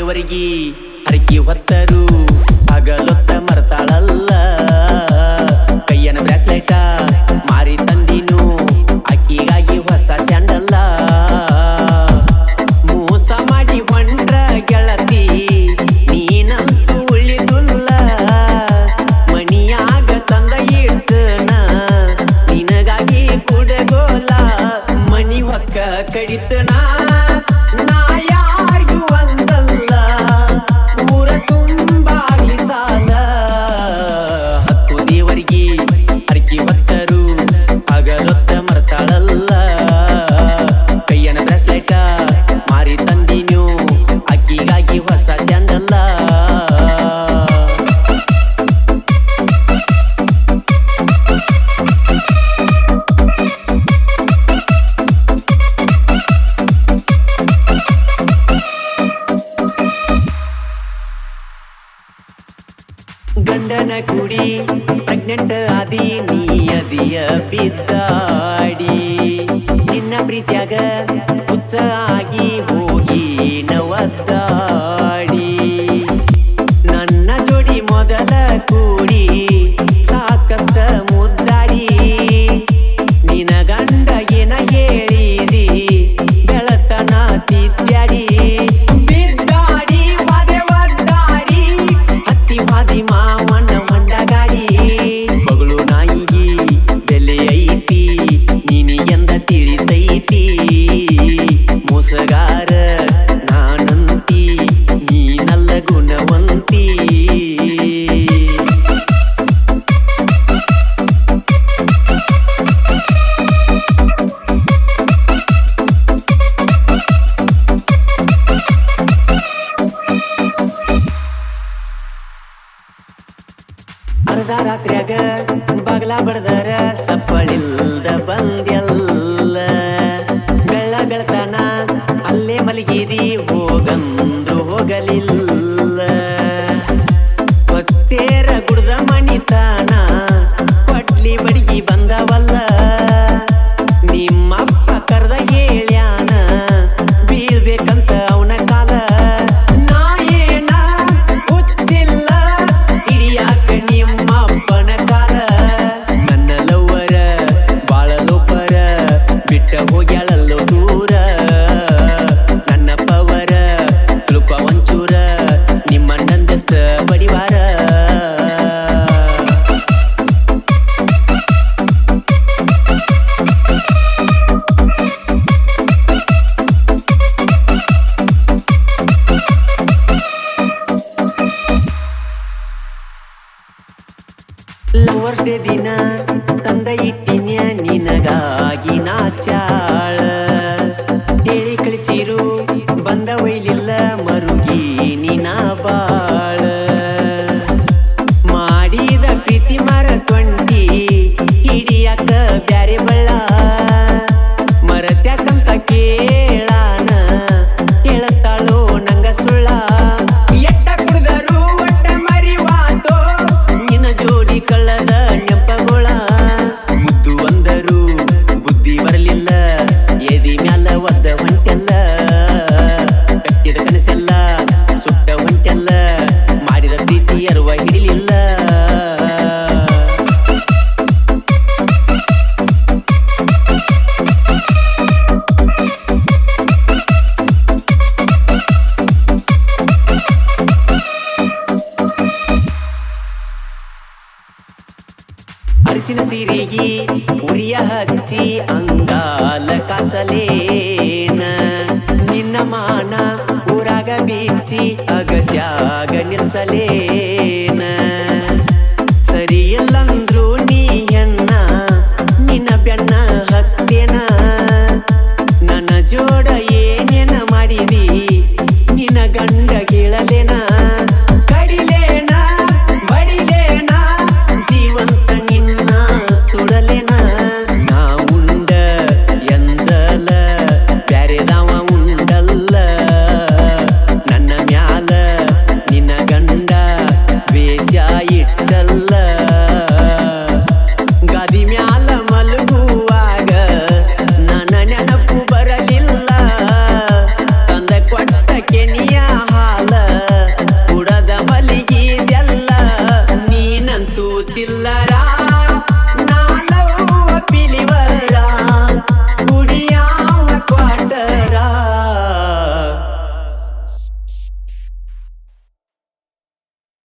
ದೇವರಿಗೆ ಹರಕಿ ಹೊತ್ತರು ಹಗಲೊತ್ತ ಮರ್ತಾಳಲ್ಲ ಕೈಯನ ಬ್ರಾಸ್ಲೆಟ ಮಾರಿ ತಂದಿನು ಅಕ್ಕಿಗಾಗಿ ಹೊಸ ಸ್ಯಾಂಡಲ್ಲ ಮೋಸ ಮಾಡಿ ಹೊಂಡ್ರ ಗೆಳತಿ ನೀನಂತೂ ಉಳಿದುಲ್ಲ ಮಣಿಯಾಗ ತಂದ ಇಟ್ಟನ ನಿನಗಾಗಿ ಕುಡಗೋಲ ಮಣಿ ಹೊಕ್ಕ ಕಡಿತನ ನಾ ಯಾರಿಗೂ ಅಂದಲ್ಲ ಊರ ತುಂಬಾಗ್ಲಿ ಸಾಲ ಹತ್ತು ದೇವರಿಗೆ ಹರಕಿ ಹೊತ್ತರು ಹಗಲೊತ್ತ ಮರ್ತಾಳಲ್ಲ ಕೈಯನ ಬ್ರಾಸ್ಲೆಟ ಮಾರಿ ತಂದಿನ್ಯು ಅಕ್ಕಿಗಾಗಿ ಹೊಸ ಸ್ಯಾಂಡಲ್ಲ ಗಂಡನ ಕುಡಿ ಪ್ರೆಗ್ನೆಂಟ್ ಆದಿ ನೀ ಅದಿಯ ಬಿದ್ದಾಡಿ ನಿನ್ನ ಪ್ರೀತ್ಯಾಗ ಹುಚ್ಚ ಆಗಿ ಹೋಗಿ ನವದ್ದಾಡಿ ನನ್ನ ಜೋಡಿ ಮೊದಲ ಕೂಡಿ ಸಾಕಷ್ಟ ಮುದ್ದಾಡಿ ನಿನ ಗಂಡ ಏನ ಹೇಳಿದಿ ಬೆಳತನ ತಿದ್ಯಾಡಿ ಬಿದ್ದಾಡಿ ವಾದೆ ಒದ್ದಾಡಿ ಹತ್ತಿ ವಾದಿ ಮಾವನ ಹೊಂಡ ಗಾಡಿ ಬಗಳು ನಾಯಿಗಿ ಬೆಲೆ ಐತಿ ನೀನಿ ಎಂದ ತಿಳಿತೈತಿ ಮೋಸಗಾರ ನಾನಂತಿ ನೀನಲ್ಲ ಗುಣವಂತಿ ಅರ್ಧ ರಾತ್ರ್ಯಾಗ ಬಾಗ್ಲ ಬಡ್ದರ ಸಪ್ಪಳಿಲ್ದ ಬಂದ್ಯಲ್ಲ ಬೆಳ್ಳ ಬೆಳ್ತಾನ ಅಲ್ಲೇ ಮಲಗಿದಿ ಹೋಗಂದ್ರು ಹೋಗಲಿಲ್ಲ ಹೊತ್ತೇರ ಗುಡ್ದ ಮಣಿತಾನ ಪಟ್ಲಿ ಬಡಿಗಿ ಬಂದವಲ್ಲ ನಿಮ್ಮಪ್ಪ ಕರ್ದ ಹೇಳ್ಯಾನ ಬೀಳ್ಬೇಕಂತ ಅವನ ಕಾಲ ನಾ ಏನ ಹುಚ್ಚಿಲ್ಲ ಹಿಡಿಯಾಕ ನಿಮ್ಮಪ್ಪನ ಕಾಲ ನನ್ನ ಲವ್ವರ ಬಾಳ ಲೋಪರ ಬಿಟ್ಟ ಹೋಗ್ಯಾಳಲ್ಲೋ ದೂರ ನನ್ನ ಪವರ ಲುಪ ಒಂಚೂರ ನಿಮ್ಮಣ್ಣಂದಷ್ಟ ಬಡಿವಾರ ಲವರ್ಸ್ ಡೇ ದಿನ ತಂದ ಇಟ್ಟಿನ್ಯ ನಿನಗಾಗಿ ನಾಚಾಳ ಹೇಳಿ ಕಳಿಸಿರು ಬಂದ ಒಯ್ಲಿಲ್ಲ ಮರುಗಿ ನಿನ ಬಾಳ ಮಾಡಿದ ಪ್ರೀತಿ ಮರ ತೊಂಡಿ ಹಿಡಿಯಾಕ ಬ್ಯಾರೆ ಬಳ್ಳ ಮರತ್ಯಾಕಂತ ಕೇಳಾನ ಹೇಳ್ತಾಳೋ ನಂಗ ಸುಳ್ಳ ಎಟ್ಟ ಕುಡ್ದರು ಒಟ್ಟ ಮರಿವಾತೋ ನಿನ್ನ ಜೋಡಿ ಕಳ್ಳದ ನೆಂಪಗೋಳ ಮುದ್ದು ಅಂದರು ಬುದ್ಧಿ ಬರಲಿಲ್ಲ ಎದಿ ಮ್ಯಾಲ ಒದ್ದ ಹೊಂಟೆಲ್ಲ ಕಟ್ಟಿದ ಕನಸೆಲ್ಲ ಸುಟ್ಟ ಹೊಂಟೆಲ್ಲ ಮಾಡಿದ ಪ್ರೀತಿ ಅರುವ ಹಿಡಿಲಿಲ್ಲ ಅರಿಸಿನ ಸೀರೆಗಿ ಉರಿಯ ಹಚ್ಚಿ ಅಂಗಾಲ ಕಾಸಲೇನ ನಿನ್ನ ಮಾನ ಊರಾಗ ಬೀಚಿ ಅಗಸ್ಯಾಗ ನಿಲ್ಸಲೇನ ಸರಿ ಇಲ್ಲ